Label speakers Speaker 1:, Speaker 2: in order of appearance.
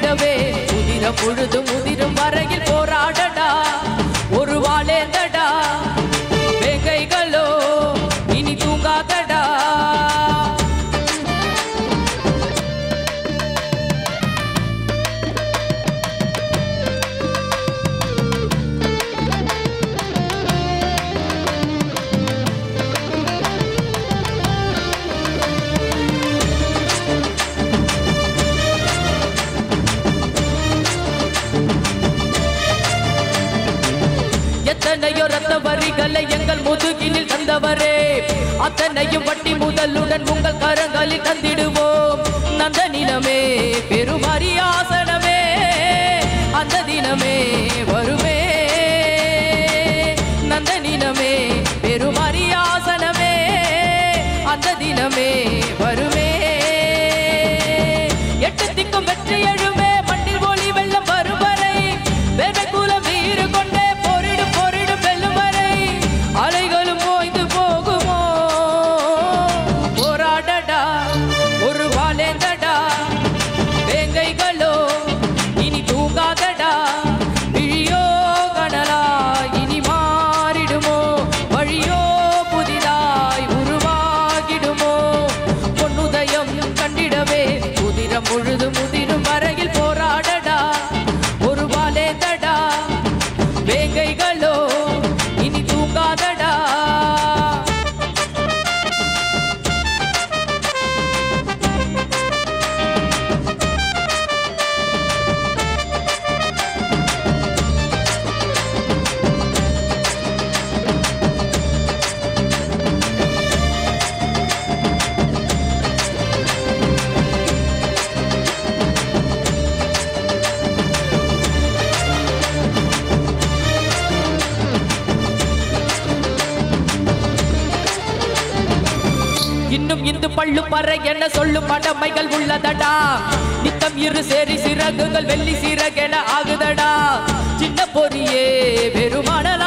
Speaker 1: கண்டிடவே முதிரம் முழுதும் முதிரும் வரையில் போராடடா ஒரு வாழேந்தடா வேங்கைகளோ இனி தூங்காதடா எத்தனையோ ரத்த வரிகளை எங்கள் முதுகினில் தந்தவரே அத்தனையும் வட்டி முதலுடன் உங்கள் கரங்களில் தந்திடுவோம் நந்த நிலமே பெருமரியாசனமே அந்த தினமே வருமே நந்த நிலமே பெருமரியாசனமே அந்த தினமே வருமே எட்டு திக்கும் வெற்றி எழுமே மண்ணில் ஒளி வெள்ளம் வரும் வரை வேத குலம் வீறு கொண்டே போரிடு போரிடு வெல்லும் வரை அலைகளும் ஓய்ந்து போகுமோ போராடடா ஒரு வாழேந்தடா வேங்கைகளோ இனி தூங்காதடா விழியோ கனலா இனி மாறிடுமோ வழியோ புதிதாய் உருவாகிடுமோ பொன்னுதயம் கண்டிடவே குதிரம் முழுது முதிரும் வரையில் போராடடா ஒரு வாழேந்தடா வேங்கைகளோ இனி தூங்காதடா இன்னும் இந்து பள்ளு பறை என சொல்லும் மடமைகள் உள்ளதடா நித்தம் இரு சேரி சிறகுகள் வெள்ளி சிறகென ஆகுதடா சின்ன பொறியே பெருமான